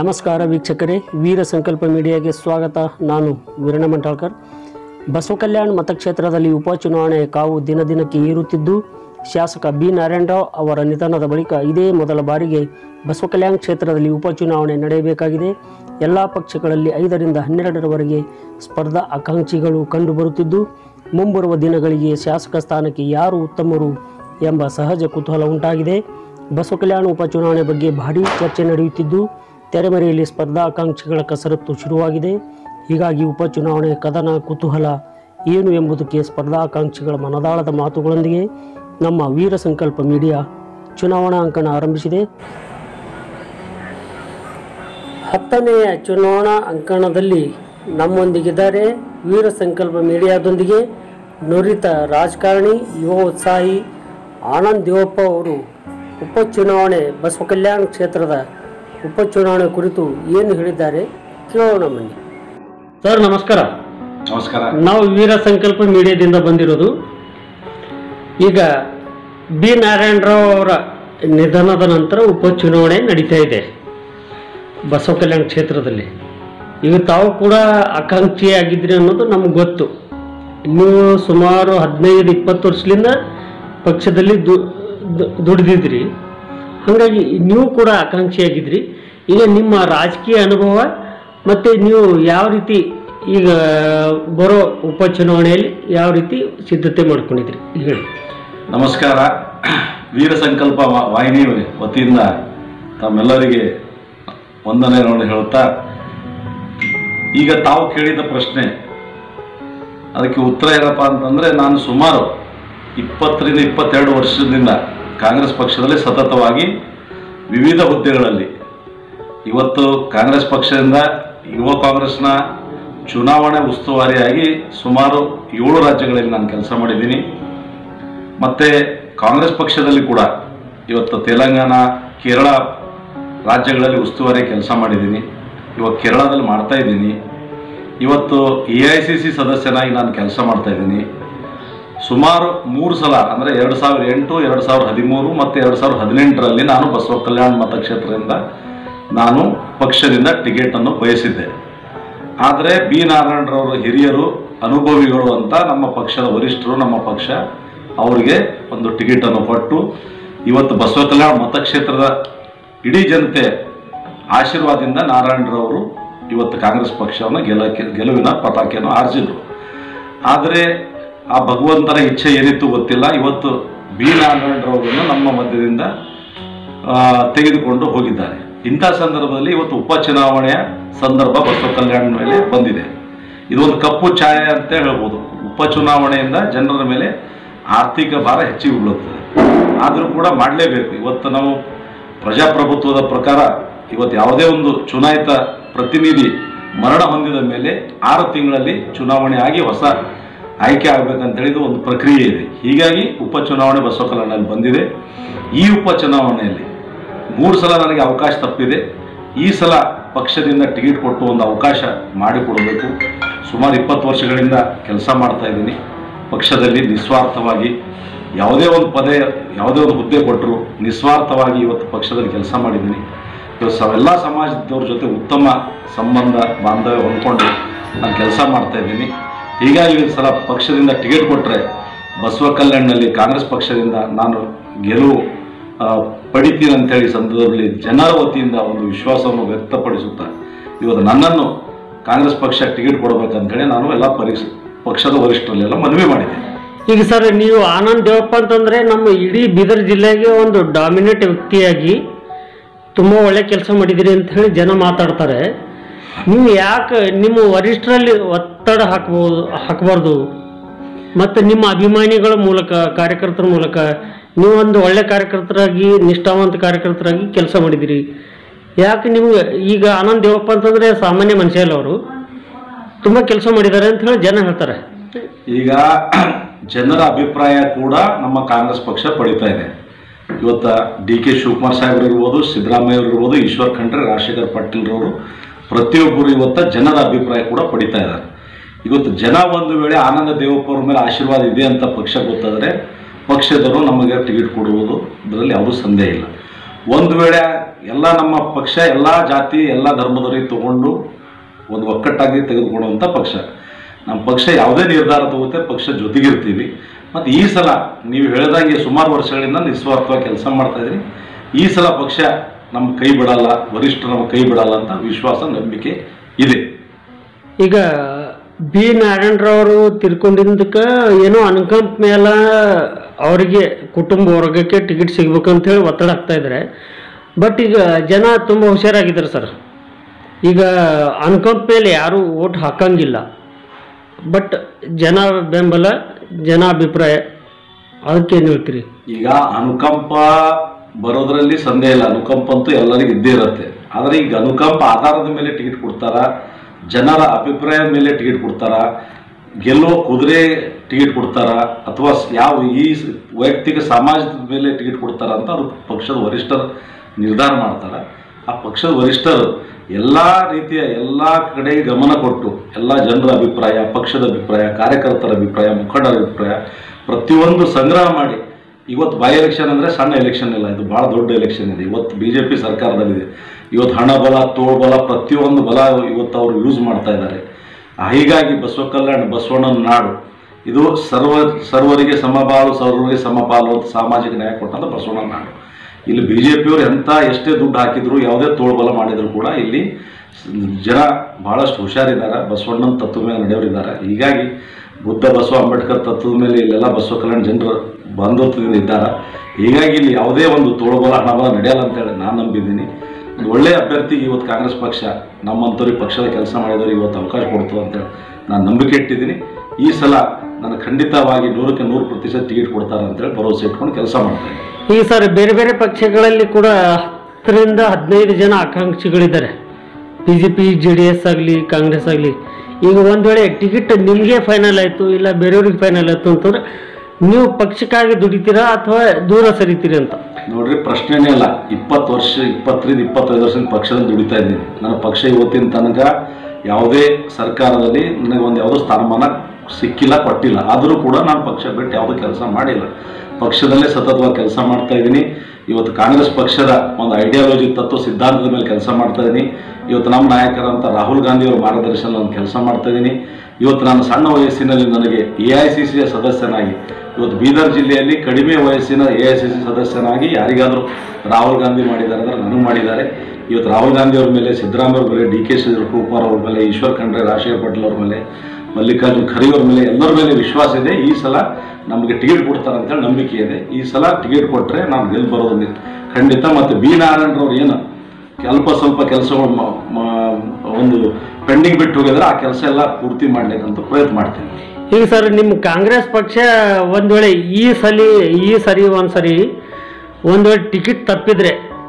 ನಮಸ್ಕಾರ ವೀಕ್ಷಕರೇ ವೀರ ಸಂಕಲ್ಪ ಮೀಡಿಯಾಗೆ ಸ್ವಾಗತ ನಾನು ವೀರಣ್ಣ ಮಂಟಾಳ್ಕರ್ ಬಸವ ಕಲ್ಯಾಣ್ ಮತಕ್ಷೇತ್ರದಲ್ಲಿ ಉಪಚುನಾವಣೆ ಕಾವು ದಿನ ದಿನಕ್ಕೆ ಏರುತ್ತಿದ್ದು ಶಾಸಕ ಬಿ ನಾರಾಯಣರಾವ್ ಅವರ ನಿಧನದ ಬಳಿಕ ಇದೇ ಮೊದಲ ಬಾರಿಗೆ ಬಸವ ಕಲ್ಯಾಣ್ ಕ್ಷೇತ್ರದಲ್ಲಿ ಉಪಚುನಾವಣೆ ನಡೆಯಬೇಕಾಗಿದೆ ಎಲ್ಲ ಪಕ್ಷಗಳಲ್ಲಿ ಐದರಿಂದ ಹನ್ನೆರಡರವರೆಗೆ ಸ್ಪರ್ಧಾ ಆಕಾಂಕ್ಷಿಗಳು ಕಂಡುಬರುತ್ತಿದ್ದು ಮುಂಬರುವ ದಿನಗಳಿಗೆ ಶಾಸಕ ಸ್ಥಾನಕ್ಕೆ ಯಾರು ಉತ್ತಮರು ಎಂಬ ಸಹಜ ಕುತೂಹಲ ಉಂಟಾಗಿದೆ ಬಸವ ಕಲ್ಯಾಣ ಉಪಚುನಾವಣೆ ಬಗ್ಗೆ ಭಾರೀ ಚರ್ಚೆ ನಡೆಯುತ್ತಿದ್ದು ತೆರೆಮರೆಯಲ್ಲಿ ಸ್ಪರ್ಧಾ ಆಕಾಂಕ್ಷಿಗಳ ಕಸರತ್ತು ಶುರುವಾಗಿದೆ ಹೀಗಾಗಿ ಉಪಚುನಾವಣೆ ಕದನ ಕುತೂಹಲ ಏನು ಎಂಬುದಕ್ಕೆ ಸ್ಪರ್ಧಾ ಆಕಾಂಕ್ಷಿಗಳ ಮನದಾಳದ ಮಾತುಗಳೊಂದಿಗೆ ನಮ್ಮ ವೀರ ಸಂಕಲ್ಪ ಮೀಡಿಯಾ ಚುನಾವಣಾ ಅಂಕಣ ಆರಂಭಿಸಿದೆ ಹತ್ತನೆಯ ಚುನಾವಣಾ ಅಂಕಣದಲ್ಲಿ ನಮ್ಮೊಂದಿಗಿದ್ದಾರೆ ವೀರ ಸಂಕಲ್ಪ ಮೀಡಿಯಾದೊಂದಿಗೆ ನುರಿತ ರಾಜಕಾರಣಿ ಯುವ ಉತ್ಸಾಹಿ ಆನಂದ್ ದೇವಪ್ಪ ಅವರು ಉಪಚುನಾವಣೆ ಬಸವ ಕಲ್ಯಾಣ ಕ್ಷೇತ್ರದ ಉಪಚುನಾವಣೆ ಕುರಿತು ಏನು ಹೇಳಿದ್ದಾರೆ ಕೇಳೋಣ ಬನ್ನಿ ಸರ್ ನಮಸ್ಕಾರ ನಮಸ್ಕಾರ ನಾವು ವೀರ ಸಂಕಲ್ಪ ಮೀಡಿಯಾದಿಂದ ಬಂದಿರೋದು ಈಗ ಬಿ ನಾರಾಯಣರಾವ್ ಅವರ ನಿಧನದ ನಂತರ ಉಪಚುನಾವಣೆ ನಡೀತಾ ಇದೆ ಬಸವ ಕಲ್ಯಾಣ ಕ್ಷೇತ್ರದಲ್ಲಿ ಈಗ ತಾವು ಕೂಡ ಆಕಾಂಕ್ಷಿಯಾಗಿದ್ರಿ ಅನ್ನೋದು ನಮ್ಗೆ ಗೊತ್ತು ನೀವು ಸುಮಾರು ಹದಿನೈದು ಇಪ್ಪತ್ತು ವರ್ಷದಿಂದ ಪಕ್ಷದಲ್ಲಿ ದು ದು- ದುಡಿದಿದ್ರಿ ಹಾಗಾಗಿ ನೀವು ಕೂಡ ಆಕಾಂಕ್ಷಿಯಾಗಿದ್ರಿ ಈಗ ನಿಮ್ಮ ರಾಜಕೀಯ ಅನುಭವ ಮತ್ತು ನೀವು ಯಾವ ರೀತಿ ಈಗ ಬರೋ ಉಪಚುನಾವಣೆಯಲ್ಲಿ ಯಾವ ರೀತಿ ಸಿದ್ಧತೆ ಮಾಡ್ಕೊಂಡಿದ್ರಿ ಹೇಳಿ ನಮಸ್ಕಾರ ವೀರ ಸಂಕಲ್ಪ ವಾ- ವಾಹಿನಿ ವತಿಯಿಂದ ತಮ್ಮೆಲ್ಲರಿಗೆ ವಂದನೆಗಳನ್ನು ಹೇಳುತ್ತಾ ಈಗ ತಾವು ಕೇಳಿದ ಪ್ರಶ್ನೆ ಅದಕ್ಕೆ ಉತ್ತರ ಏನಪ್ಪ ಅಂತಂದರೆ ನಾನು ಸುಮಾರು ಇಪ್ಪತ್ತರಿಂದ ಇಪ್ಪತ್ತೆರಡು ವರ್ಷದಿಂದ ಕಾಂಗ್ರೆಸ್ ಪಕ್ಷದಲ್ಲಿ ಸತತವಾಗಿ ವಿವಿಧ ಹುದ್ದೆಗಳಲ್ಲಿ ಇವತ್ತು ಕಾಂಗ್ರೆಸ್ ಪಕ್ಷದಿಂದ ಯುವ ಕಾಂಗ್ರೆಸ್ನ ಚುನಾವಣೆ ಉಸ್ತುವಾರಿಯಾಗಿ ಸುಮಾರು ಏಳು ರಾಜ್ಯಗಳಲ್ಲಿ ನಾನು ಕೆಲಸ ಮಾಡಿದ್ದೀನಿ ಮತ್ತು ಕಾಂಗ್ರೆಸ್ ಪಕ್ಷದಲ್ಲಿ ಕೂಡ ಇವತ್ತು ತೆಲಂಗಾಣ ಕೇರಳ ರಾಜ್ಯಗಳಲ್ಲಿ ಉಸ್ತುವಾರಿ ಕೆಲಸ ಮಾಡಿದ್ದೀನಿ ಇವಾಗ ಕೇರಳದಲ್ಲಿ ಮಾಡ್ತಾ ಇದ್ದೀನಿ ಇವತ್ತು ಎ ಐ ಸಿ ಸಿ ಸದಸ್ಯನಾಗಿ ನಾನು ಕೆಲಸ ಮಾಡ್ತಾ ಇದ್ದೀನಿ ಸುಮಾರು ಮೂರು ಸಲ ಅಂದರೆ ಎರಡು ಸಾವಿರ ಎಂಟು ಎರಡು ಸಾವಿರದ ಹದಿಮೂರು ಮತ್ತು ಎರಡು ಸಾವಿರದ ಹದಿನೆಂಟರಲ್ಲಿ ನಾನು ಬಸವ ಕಲ್ಯಾಣ ಮತಕ್ಷೇತ್ರದಿಂದ ನಾನು ಪಕ್ಷದಿಂದ ಟಿಕೆಟನ್ನು ಬಯಸಿದ್ದೆ ಆದರೆ ಬಿ ನಾರಾಯಣರವರು ಹಿರಿಯರು ಅನುಭವಿಗಳು ಅಂತ ನಮ್ಮ ಪಕ್ಷದ ವರಿಷ್ಠರು ನಮ್ಮ ಪಕ್ಷ ಅವರಿಗೆ ಒಂದು ಟಿಕೆಟನ್ನು ಕೊಟ್ಟು ಇವತ್ತು ಬಸವ ಕಲ್ಯಾಣ ಮತಕ್ಷೇತ್ರದ ಇಡೀ ಜನತೆ ಆಶೀರ್ವಾದದಿಂದ ನಾರಾಯಣರವರು ಇವತ್ತು ಕಾಂಗ್ರೆಸ್ ಪಕ್ಷವನ್ನು ಗೆಲ್ಲಕ್ಕೆ ಗೆಲುವಿನ ಪತಾಕೆಯನ್ನು ಆರಿಸಿದ್ರು ಆದರೆ ಆ ಭಗವಂತನ ಇಚ್ಛೆ ಏನಿತ್ತು ಗೊತ್ತಿಲ್ಲ ಇವತ್ತು ಬಿ ನಾರಾಯಣರವರನ್ನು ನಮ್ಮ ಮಧ್ಯದಿಂದ ಆ, ತೆಗೆದುಕೊಂಡು ಹೋಗಿದ್ದಾರೆ ಇಂಥ ಸಂದರ್ಭದಲ್ಲಿ ಇವತ್ತು ಉಪಚುನಾವಣೆಯ ಸಂದರ್ಭ ಬಸವ ಕಲ್ಯಾಣ ಮೇಲೆ ಬಂದಿದೆ ಇದೊಂದು ಕಪ್ಪು ಛಾಯೆ ಅಂತ ಹೇಳ್ಬೋದು ಉಪಚುನಾವಣೆಯಿಂದ ಜನರ ಮೇಲೆ ಆರ್ಥಿಕ ಭಾರ ಹೆಚ್ಚಿಗೆ ಬೀಳುತ್ತದೆ ಆದರೂ ಕೂಡ ಮಾಡಲೇಬೇಕು ಇವತ್ತು ನಾವು ಪ್ರಜಾಪ್ರಭುತ್ವದ ಪ್ರಕಾರ ಇವತ್ತು ಯಾವುದೇ ಒಂದು ಚುನಾಯಿತ ಪ್ರತಿನಿಧಿ ಮರಣ ಹೊಂದಿದ ಮೇಲೆ ಆರು ತಿಂಗಳಲ್ಲಿ ಚುನಾವಣೆ ಆಗಿ ಹೊಸ ಆಯ್ಕೆ ಆಗಬೇಕಂತೇಳಿ ಇದು ಒಂದು ಪ್ರಕ್ರಿಯೆ ಇದೆ ಹೀಗಾಗಿ ಉಪಚುನಾವಣೆ ಬಸವ ಕಲ್ಯಾಣದಲ್ಲಿ ಬಂದಿದೆ ಈ ಉಪಚುನಾವಣೆಯಲ್ಲಿ ಮೂರು ಸಲ ನನಗೆ ಅವಕಾಶ ತಪ್ಪಿದೆ ಈ ಸಲ ಪಕ್ಷದಿಂದ ಟಿಕೆಟ್ ಕೊಟ್ಟು ಒಂದು ಅವಕಾಶ ಮಾಡಿಕೊಡಬೇಕು ಸುಮಾರು ಇಪ್ಪತ್ತು ವರ್ಷಗಳಿಂದ ಕೆಲಸ ಮಾಡ್ತಾ ಇದ್ದೀನಿ ಪಕ್ಷದಲ್ಲಿ ನಿಸ್ವಾರ್ಥವಾಗಿ ಯಾವುದೇ ಒಂದು ಪದೇ ಯಾವುದೇ ಒಂದು ಹುದ್ದೆ ಕೊಟ್ಟರು ನಿಸ್ವಾರ್ಥವಾಗಿ ಇವತ್ತು ಪಕ್ಷದಲ್ಲಿ ಕೆಲಸ ಮಾಡಿದ್ದೀನಿ ಇವತ್ತು ಸ ಎಲ್ಲ ಸಮಾಜದವ್ರ ಜೊತೆ ಉತ್ತಮ ಸಂಬಂಧ ಬಾಂಧವ್ಯ ಹೊಂದ್ಕೊಂಡು ನಾನು ಕೆಲಸ ಮಾಡ್ತಾ ಇದ್ದೀನಿ ಹೀಗಾಗಿ ಈ ಸಲ ಪಕ್ಷದಿಂದ ಟಿಕೆಟ್ ಕೊಟ್ಟರೆ ಬಸವ ಕಲ್ಯಾಣದಲ್ಲಿ ಕಾಂಗ್ರೆಸ್ ಪಕ್ಷದಿಂದ ನಾನು ಗೆಲುವು ಆ, ಪಡಿತೀನಿ ಅಂತೇಳಿ ಸಂದರ್ಭದಲ್ಲಿ ಜನರ ವತಿಯಿಂದ ಒಂದು ವಿಶ್ವಾಸವನ್ನು ವ್ಯಕ್ತಪಡಿಸುತ್ತಾ ಇವತ್ತು ನನ್ನನ್ನು ಕಾಂಗ್ರೆಸ್ ಪಕ್ಷ ಟಿಕೆಟ್ ಕೊಡಬೇಕಂತೇಳಿ ನಾನು ಎಲ್ಲ ಪರೀಕ್ಷ ಪಕ್ಷದ ವರಿಷ್ಠರಲ್ಲೆಲ್ಲ ಮನವಿ ಮಾಡಿದೆ ಈಗ ಸರ್ ನೀವು ಆನಂದ್ ದೇವಪ್ಪ ಅಂತಂದ್ರೆ ನಮ್ಮ ಇಡೀ ಬೀದರ್ ಜಿಲ್ಲೆಗೆ ಒಂದು ಡಾಮಿನೇಟ್ ವ್ಯಕ್ತಿಯಾಗಿ ತುಂಬ ಒಳ್ಳೆ ಕೆಲಸ ಮಾಡಿದಿರಿ ಅಂತ ಹೇಳಿ ಜನ ಮಾತಾಡ್ತಾರೆ ನೀವು ಯಾಕೆ ನಿಮ್ಮ ವರಿಷ್ಠರಲ್ಲಿ ಒತ್ತಡ ಹಾಕ್ಬೋದು ಹಾಕಬಾರ್ದು ಮತ್ತು ನಿಮ್ಮ ಅಭಿಮಾನಿಗಳ ಮೂಲಕ ಕಾರ್ಯಕರ್ತರ ಮೂಲಕ ನೀವು ಒಂದು ಒಳ್ಳೆ ಕಾರ್ಯಕರ್ತರಾಗಿ ನಿಷ್ಠಾವಂತ ಕಾರ್ಯಕರ್ತರಾಗಿ ಕೆಲಸ ಮಾಡಿದಿರಿ ಯಾಕೆ ನಿಮ್ಗೆ ಈಗ ಆನಂದ್ ದೇವಪ್ಪ ಅಂತಂದ್ರೆ ಸಾಮಾನ್ಯ ಮನುಷ್ಯ ಅಲ್ಲ ಅವರು ತುಂಬ ಕೆಲಸ ಮಾಡಿದ್ದಾರೆ ಅಂತ ಹೇಳಿ ಜನ ಹೇಳ್ತಾರೆ ಈಗ ಜನರ ಅಭಿಪ್ರಾಯ ಕೂಡ ನಮ್ಮ ಕಾಂಗ್ರೆಸ್ ಪಕ್ಷ ಪಡಿತಾ ಇದೆ ಇವತ್ತು ಡಿ ಕೆ ಶಿವಕುಮಾರ್ ಸಾಹೇಬ್ರು ಇರ್ಬೋದು ಸಿದ್ದರಾಮಯ್ಯ ಅವರು ಇರ್ಬೋದು ಈಶ್ವರ್ ಖಂಡ್ರೆ ರಾಜಶೇಖರ್ ಪಾಟೀಲ್ರವರು ಪ್ರತಿಯೊಬ್ಬರು ಇವತ್ತು ಜನರ ಅಭಿಪ್ರಾಯ ಕೂಡ ಪಡಿತಾ ಇದ್ದಾರೆ ಇವತ್ತು ಜನ ಒಂದು ವೇಳೆ ಆನಂದ ದೇವಪ್ಪ ಅವ್ರ ಮೇಲೆ ಆಶೀರ್ವಾದ ಇದೆ ಅಂತ ಪಕ್ಷ ಗೊತ್ತಾದರೆ ಪಕ್ಷದವರು ನಮಗೆ ಟಿಕೆಟ್ ಕೊಡುವುದು ಇದರಲ್ಲಿ ಯಾವುದೂ ಸಂದೇಹ ಇಲ್ಲ ಒಂದು ವೇಳೆ ಎಲ್ಲ ನಮ್ಮ ಪಕ್ಷ ಎಲ್ಲ ಜಾತಿ ಎಲ್ಲ ಧರ್ಮದವರಿಗೆ ತಗೊಂಡು ಒಂದು ಒಕ್ಕಟ್ಟಾಗಿ ತೆಗೆದುಕೊಳ್ಳುವಂಥ ಪಕ್ಷ ನಮ್ಮ ಪಕ್ಷ ಯಾವುದೇ ನಿರ್ಧಾರ ತಗೋತೆ ಪಕ್ಷ ಜೊತೆಗಿರ್ತೀವಿ ಮತ್ತು ಈ ಸಲ ನೀವು ಹೇಳಿದಂಗೆ ಸುಮಾರು ವರ್ಷಗಳಿಂದ ನಿಸ್ವಾರ್ಥವಾಗಿ ಕೆಲಸ ಮಾಡ್ತಾ ಇದ್ರಿ ಈ ಸಲ ಪಕ್ಷ ನಮ್ಮ ಕೈ ಬಿಡಲ್ಲ ವರಿಷ್ಠರು ನಮ್ಮ ಕೈ ಬಿಡಲ್ಲ ಅಂತ ವಿಶ್ವಾಸ ನಂಬಿಕೆ ಇದೆ ಈಗ ಬಿ ನಾರಾಯಣರವರು ತಿರ್ಕೊಂಡಿದ್ದಕ್ಕೆ ಏನೋ ಅನುಕಂಪ ಮೇಲೆ ಅವರಿಗೆ ಕುಟುಂಬ ವರ್ಗಕ್ಕೆ ಟಿಕೆಟ್ ಸಿಗ್ಬೇಕಂತ ಹೇಳಿ ಒತ್ತಡ ಆಗ್ತಾ ಇದ್ದಾರೆ ಬಟ್ ಈಗ ಜನ ತುಂಬ ಹುಷಾರಾಗಿದ್ದಾರೆ ಸರ್ ಈಗ ಅನುಕಂಪ ಮೇಲೆ ಯಾರೂ ಓಟ್ ಹಾಕಂಗಿಲ್ಲ ಬಟ್ ಜನ ಬೆಂಬಲ ಜನ ಅಭಿಪ್ರಾಯ ಅದಕ್ಕೇನು ಹೇಳ್ತೀರಿ ಈಗ ಅನುಕಂಪ ಬರೋದ್ರಲ್ಲಿ ಸಂದೇಹ ಇಲ್ಲ ಅನುಕಂಪ ಅಂತೂ ಎಲ್ಲರಿಗೂ ಇದ್ದೇ ಇರುತ್ತೆ ಆದರೆ ಈಗ ಅನುಕಂಪ ಆಧಾರದ ಮೇಲೆ ಟಿಕೆಟ್ ಕೊಡ್ತಾರ ಜನರ ಅಭಿಪ್ರಾಯದ ಮೇಲೆ ಟಿಕೆಟ್ ಕೊಡ್ತಾರ ಗೆಲ್ಲುವ ಕುದುರೆ ಟಿಕೆಟ್ ಕೊಡ್ತಾರ ಅಥವಾ ಸ್- ಯಾವ ಈ ಸ್- ವೈಯಕ್ತಿಕ ಸಮಾಜದ ಮೇಲೆ ಟಿಕೆಟ್ ಕೊಡ್ತಾರ ಅಂತ ಅದು ಪಕ್ಷದ ವರಿಷ್ಠರು ನಿರ್ಧಾರ ಮಾಡ್ತಾರೆ ಆ ಪಕ್ಷದ ವರಿಷ್ಠರು ಎಲ್ಲ ರೀತಿಯ ಎಲ್ಲ ಕಡೆ ಗಮನ ಕೊಟ್ಟು ಎಲ್ಲ ಜನರ ಅಭಿಪ್ರಾಯ ಪಕ್ಷದ ಅಭಿಪ್ರಾಯ ಕಾರ್ಯಕರ್ತರ ಅಭಿಪ್ರಾಯ ಮುಖಂಡರ ಅಭಿಪ್ರಾಯ ಪ್ರತಿಯೊಂದು ಸಂಗ್ರಹ ಮಾಡಿ ಇವತ್ತು ಬೈ ಎಲೆಕ್ಷನ್ ಅಂದರೆ ಸಣ್ಣ ಎಲೆಕ್ಷನ್ ಇಲ್ಲ ಇದು ಭಾಳ ದೊಡ್ಡ ಎಲೆಕ್ಷನ್ ಇದೆ ಇವತ್ತು ಬಿ ಜೆ ಪಿ ಸರ್ಕಾರದಲ್ಲಿದೆ ಇವತ್ತು ಹಣ ಬಲ ತೋಳ್ಬಲ ಪ್ರತಿಯೊಂದು ಬಲ ಇವತ್ತು ಅವರು ಯೂಸ್ ಮಾಡ್ತಾ ಇದ್ದಾರೆ ಆ, ಹೀಗಾಗಿ ಬಸವ ಕಲ್ಯಾಣ ಬಸವಣ್ಣನ ನಾಡು ಇದು ಸರ್ವ ಸರ್ವರಿಗೆ ಸಮಬಾಳು ಸರ್ವರಿಗೆ ಸಮಪಾಲು ಅಂತ ಸಾಮಾಜಿಕ ನ್ಯಾಯ ಕೊಟ್ಟಂತ ಬಸವಣ್ಣನ ನಾಡು ಇಲ್ಲಿ ಬಿ ಜೆ ಪಿಯವರು ಎಂಥ ಎಷ್ಟೇ ದುಡ್ಡು ಹಾಕಿದ್ರು ಯಾವುದೇ ತೋಳ್ಬಲ ಮಾಡಿದ್ರು ಕೂಡ ಇಲ್ಲಿ ಜನ ಬಹಳಷ್ಟು ಹುಷಾರಿದ್ದಾರೆ ಬಸವಣ್ಣನ ತತ್ವ ಮೇಲೆ ನಡೆಯವರಿದ್ದಾರೆ ಹೀಗಾಗಿ ಬುದ್ಧ ಬಸವ ಅಂಬೇಡ್ಕರ್ ತತ್ವದ ಮೇಲೆ ಇಲ್ಲೆಲ್ಲ ಬಸವ ಕಲ್ಯಾಣ ಜನರು ಬಂಧುತ್ವದಿಂದ ಇದ್ದಾರೆ ಹೀಗಾಗಿ ಇಲ್ಲಿ ಯಾವುದೇ ಒಂದು ತೋಳ್ಬಲ ಹಣಬಲ ನಡೆಯಲ್ಲ ಅಂತೇಳಿ ನಾನು ನಂಬಿದ್ದೀನಿ ಒಂದು ಒಳ್ಳೆಯ ಅಭ್ಯರ್ಥಿಗೆ ಇವತ್ತು ಕಾಂಗ್ರೆಸ್ ಪಕ್ಷ ನಮ್ಮಂಥವ್ರಿಗೆ ಪಕ್ಷದ ಕೆಲಸ ಮಾಡಿದವ್ರಿಗೆ ಇವತ್ತು ಅವಕಾಶ ಕೊಡ್ತು ಅಂತೇಳಿ ನಾನು ನಂಬಿಕೆ ಇಟ್ಟಿದ್ದೀನಿ ಈ ಸಲ ನಾನು ಖಂಡಿತವಾಗಿ ನೂರಕ್ಕೆ ನೂರು ಪ್ರತಿಶತ ಟಿಕೆಟ್ ಕೊಡ್ತಾರೆ ಅಂತೇಳಿ ಭರವಸೆ ಇಟ್ಕೊಂಡು ಕೆಲಸ ಮಾಡ್ತೇನೆ ಈಗ ಸರ್ ಬೇರೆ ಬೇರೆ ಪಕ್ಷಗಳಲ್ಲಿ ಕೂಡ ಹತ್ತರಿಂದ ಹದಿನೈದು ಜನ ಆಕಾಂಕ್ಷಿಗಳಿದ್ದಾರೆ B J P J D S ಆಗಲಿ ಕಾಂಗ್ರೆಸ್ ಆಗಲಿ ಈಗ ಒಂದು ವೇಳೆ ಟಿಕೆಟ್ ನಿಮಗೆ ಫೈನಲ್ ಆಯಿತು ಇಲ್ಲ ಬೇರೆಯವ್ರಿಗೆ ಫೈನಲ್ ಆಯಿತು ಅಂತಂದ್ರೆ ನೀವು ಪಕ್ಷಕ್ಕಾಗಿ ದುಡಿತೀರಾ ಅಥವಾ ದೂರ ಸರಿತೀರಿ ಅಂತ ನೋಡ್ರಿ ಪ್ರಶ್ನೆನೇ ಇಲ್ಲ ಇಪ್ಪತ್ತು ವರ್ಷ ಇಪ್ಪತ್ತರಿಂದ ಇಪ್ಪತ್ತೈದು ವರ್ಷದಿಂದ ಪಕ್ಷದಲ್ಲಿ ದುಡಿತಾ ಇದ್ದೀನಿ ನನ್ನ ಪಕ್ಷ ಇವತ್ತಿನ ತನಕ ಯಾವುದೇ ಸರ್ಕಾರದಲ್ಲಿ ನನಗೆ ಒಂದು ಯಾವುದೋ ಸ್ಥಾನಮಾನ ಸಿಕ್ಕಿಲ್ಲ ಕೊಟ್ಟಿಲ್ಲ ಆದರೂ ಕೂಡ ನಾನು ಪಕ್ಷ ಬಿಟ್ಟು ಯಾವುದೂ ಕೆಲಸ ಮಾಡಿಲ್ಲ ಪಕ್ಷದಲ್ಲೇ ಸತತವಾಗಿ ಕೆಲಸ ಮಾಡ್ತಾ ಇದ್ದೀನಿ ಇವತ್ತು ಕಾಂಗ್ರೆಸ್ ಪಕ್ಷದ ಒಂದು ಐಡಿಯಾಲಜಿ ತತ್ವ ಸಿದ್ಧಾಂತದ ಮೇಲೆ ಕೆಲಸ ಮಾಡ್ತಾ ಇದ್ದೀನಿ ಇವತ್ತು ನಮ್ಮ ನಾಯಕರಂತ ರಾಹುಲ್ ಗಾಂಧಿ ಅವರ ಮಾರ್ಗದರ್ಶನ ನಾನು ಕೆಲಸ ಮಾಡ್ತಾ ಇದ್ದೀನಿ ಇವತ್ತು ನಾನು ಸಣ್ಣ ವಯಸ್ಸಿನಲ್ಲಿ ನನಗೆ ಎ ಐ ಸಿ ಸಿಯ ಸದಸ್ಯನಾಗಿ ಇವತ್ತು ಬೀದರ್ ಜಿಲ್ಲೆಯಲ್ಲಿ ಕಡಿಮೆ ವಯಸ್ಸಿನ ಎ ಐ ಸಿ ಸಿ ಸದಸ್ಯನಾಗಿ ಯಾರಿಗಾದರೂ ರಾಹುಲ್ ಗಾಂಧಿ ಮಾಡಿದ್ದಾರೆ ಅಂದರೆ ನನಗೆ ಮಾಡಿದ್ದಾರೆ ಇವತ್ತು ರಾಹುಲ್ ಗಾಂಧಿ ಅವ್ರ ಮೇಲೆ ಸಿದ್ದರಾಮಯ್ಯ ಅವ್ರ ಮೇಲೆ ಡಿ ಕೆ ಶಿವಕುಮಾರ್ ಅವ್ರ ಮೇಲೆ ಈಶ್ವರ್ ಖಂಡ್ರೆ ರಾಜಶೇಖರ್ ಪಾಟೀಲ್ ಅವ್ರ ಮೇಲೆ ಮಲ್ಲಿಕಾರ್ಜುನ್ ಖರ್ಗೆ ಅವ್ರ ಮೇಲೆ ಎಲ್ಲರ ಮೇಲೆ ವಿಶ್ವಾಸ ಇದೆ ಈ ಸಲ ನಮಗೆ ಟಿಕೆಟ್ ಕೊಡ್ತಾರೆ ಅಂತೇಳಿ ನಂಬಿಕೆ ಇದೆ ಈ ಸಲ ಟಿಕೆಟ್ ಕೊಟ್ಟರೆ ನಾವು ಗೆದ್ದು ಬರೋದು ನಿ- ಖಂಡಿತ ಮತ್ತು ಬಿ ನಾರಾಯಣರವ್ರು ಏನು ಸ್ವಲ್ಪ ಸ್ವಲ್ಪ ಕೆಲಸಗಳು ಮ- ಮ- ಒಂದು ಪೆಂಡಿಂಗ್ ಬಿಟ್ಟು ಹೋಗಿದ್ರೆ ಆ ಕೆಲಸ ಎಲ್ಲ ಪೂರ್ತಿ ಮಾಡ್ಲಿಕ್ಕಂತ ಪ್ರಯತ್ನ ಮಾಡ್ತೀನಿ ಈಗ ಸರ್ ನಿಮ್ಮ ಕಾಂಗ್ರೆಸ್ ಪಕ್ಷ ಒಂದು ವೇಳೆ ಈ ಸಲಿ ಈ ಸರಿ ಒಂದು ಸರಿ ಒಂದು ವೇಳೆ ಟಿಕೆಟ್ ತಪ್ಪಿದ್ರೆ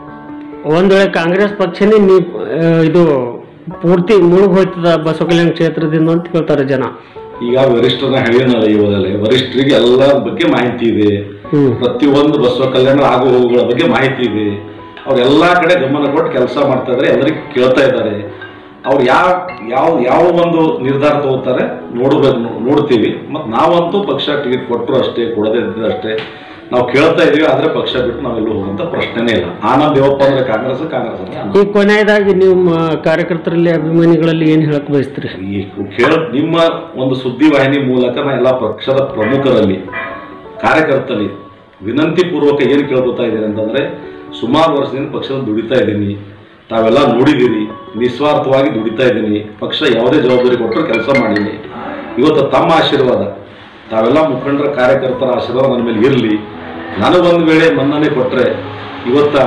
ಒಂದು ವೇಳೆ ಕಾಂಗ್ರೆಸ್ ಪಕ್ಷನೇ ನೀವು ಇದು ಪೂರ್ತಿ ಮುಳುಗ್ ಹೋಯ್ತದ ಬಸವ ಕಲ್ಯಾಣ ಕ್ಷೇತ್ರದಿಂದ ಅಂತ ಹೇಳ್ತಾರೆ ಜನ ಈಗ ವರಿಷ್ಠರನ್ನ ಹೇಳಿನಲ್ಲ ಇವಾಗಲೇ ವರಿಷ್ಠರಿಗೆ ಎಲ್ಲರ ಬಗ್ಗೆ ಮಾಹಿತಿ ಇದೆ ಹ್ಮ್ ಪ್ರತಿಯೊಂದು ಬಸವ ಕಲ್ಯಾಣ ಆಗು ಹೋಗುಗಳ ಬಗ್ಗೆ ಮಾಹಿತಿ ಇದೆ ಅವ್ರು ಎಲ್ಲಾ ಕಡೆ ಗಮನ ಕೊಟ್ಟು ಕೆಲಸ ಮಾಡ್ತಾ ಇದ್ದಾರೆ ಎಲ್ಲರಿಗೂ ಕೇಳ್ತಾ ಇದ್ದಾರೆ ಅವ್ರು ಯಾವ ಯಾವ ಯಾವ ಒಂದು ನಿರ್ಧಾರ ತಗೋತಾರೆ ನೋಡ್ಬೇಕು ನೋ- ನೋಡ್ತೀವಿ ಮತ್ತು ನಾವಂತೂ ಪಕ್ಷ ಟಿಕೆಟ್ ಕೊಟ್ಟರು ಅಷ್ಟೇ ಕೊಡದೇ ಇದ್ದರೆ ಅಷ್ಟೇ ನಾವು ಕೇಳ್ತಾ ಇದೀವಿ ಆದ್ರೆ ಪಕ್ಷ ಬಿಟ್ಟು ನಾವೆಲ್ಲೂ ಹೋಗುವಂತ ಪ್ರಶ್ನೆನೇ ಇಲ್ಲ ಆನಂದ್ ದೇವಪ್ಪ ಅಂದ್ರೆ ಕಾಂಗ್ರೆಸ್ ಕಾಂಗ್ರೆಸ್ ಅಂದ್ರೆ ಆನಂದ್. ಈ ಕೊನೆಯದಾಗಿ ನಿಮ್ಮ ಕಾರ್ಯಕರ್ತರಲ್ಲಿ ಅಭಿಮಾನಿಗಳಲ್ಲಿ ಏನು ಹೇಳಕ್ ಬಯಸ್ತೀರಿ ಈ ಕೇಳ ನಿಮ್ಮ ಒಂದು ಸುದ್ದಿವಾಹಿನಿ ಮೂಲಕ ನಾ ಎಲ್ಲ ಪಕ್ಷದ ಪ್ರಮುಖರಲ್ಲಿ ಕಾರ್ಯಕರ್ತರಲ್ಲಿ ವಿನಂತಿ ಪೂರ್ವಕ ಏನು ಕೇಳ್ಕೊತಾ ಇದ್ದೀನಿ ಅಂತಂದ್ರೆ ಸುಮಾರು ವರ್ಷದಿಂದ ಪಕ್ಷದಲ್ಲಿ ದುಡಿತಾ ಇದ್ದೀನಿ ತಾವೆಲ್ಲ ನೋಡಿದ್ದೀರಿ ನಿಸ್ವಾರ್ಥವಾಗಿ ದುಡಿತಾ ಇದ್ದೀನಿ ಪಕ್ಷ ಯಾವುದೇ ಜವಾಬ್ದಾರಿ ಕೊಟ್ಟರು ಕೆಲಸ ಮಾಡೀನಿ ಇವತ್ತು ತಮ್ಮ ಆಶೀರ್ವಾದ ತಾವೆಲ್ಲ ಮುಖಂಡರ ಕಾರ್ಯಕರ್ತರ ಆಶೀರ್ವಾದ ನನ್ನ ಮೇಲೆ ಇರಲಿ ನನಗೊಂದು ವೇಳೆ ಮನ್ನಣೆ ಕೊಟ್ಟರೆ ಇವತ್ತ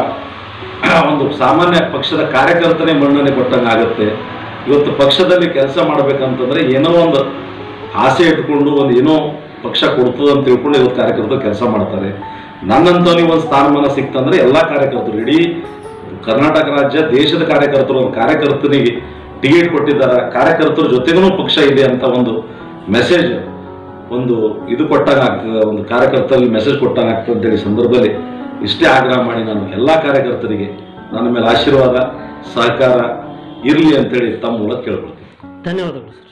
ಒಂದು ಸಾಮಾನ್ಯ ಪಕ್ಷದ ಕಾರ್ಯಕರ್ತನೇ ಮನ್ನಣೆ ಕೊಟ್ಟಂಗೆ ಆಗುತ್ತೆ ಇವತ್ತು ಪಕ್ಷದಲ್ಲಿ ಕೆಲಸ ಮಾಡ್ಬೇಕಂತಂದ್ರೆ ಏನೋ ಒಂದು ಆಸೆ ಇಟ್ಕೊಂಡು ಒಂದು ಏನೋ ಪಕ್ಷ ಕೊಡ್ತದೆ ಅಂತ ತಿಳ್ಕೊಂಡು ಇವತ್ತು ಕಾರ್ಯಕರ್ತರು ಕೆಲಸ ಮಾಡ್ತಾರೆ ನನ್ನಂತವನಿಗೆ ಒಂದು ಸ್ಥಾನಮಾನ ಸಿಕ್ತಂದ್ರೆ ಎಲ್ಲ ಕಾರ್ಯಕರ್ತರು ಇಡೀ ಕರ್ನಾಟಕ ರಾಜ್ಯ ದೇಶದ ಕಾರ್ಯಕರ್ತರು ಒಂದು ಕಾರ್ಯಕರ್ತನಿಗೆ ಟಿಕೆಟ್ ಕೊಟ್ಟಿದ್ದಾರೆ ಕಾರ್ಯಕರ್ತರ ಜೊತೆಗೂ ಪಕ್ಷ ಇದೆ ಅಂತ ಒಂದು ಮೆಸೇಜ್ ಒಂದು ಇದು ಕೊಟ್ಟಾಗ ಆಗ್ತದೆ ಒಂದು ಕಾರ್ಯಕರ್ತರಲ್ಲಿ ಮೆಸೇಜ್ ಕೊಟ್ಟಾಗ ಆಗ್ತದೆ ಅಂತೇಳಿ ಸಂದರ್ಭದಲ್ಲಿ ಇಷ್ಟೇ ಆಗ್ರಹ ಮಾಡಿ ನಾನು ಎಲ್ಲ ಕಾರ್ಯಕರ್ತರಿಗೆ ನನ್ನ ಮೇಲೆ ಆಶೀರ್ವಾದ ಸಹಕಾರ ಇರಲಿ ಅಂತೇಳಿ ತಮ್ಮ ಮೂಲಕ ಕೇಳ್ಕೊಳ್ತೀನಿ ಧನ್ಯವಾದಗಳು ಸರ್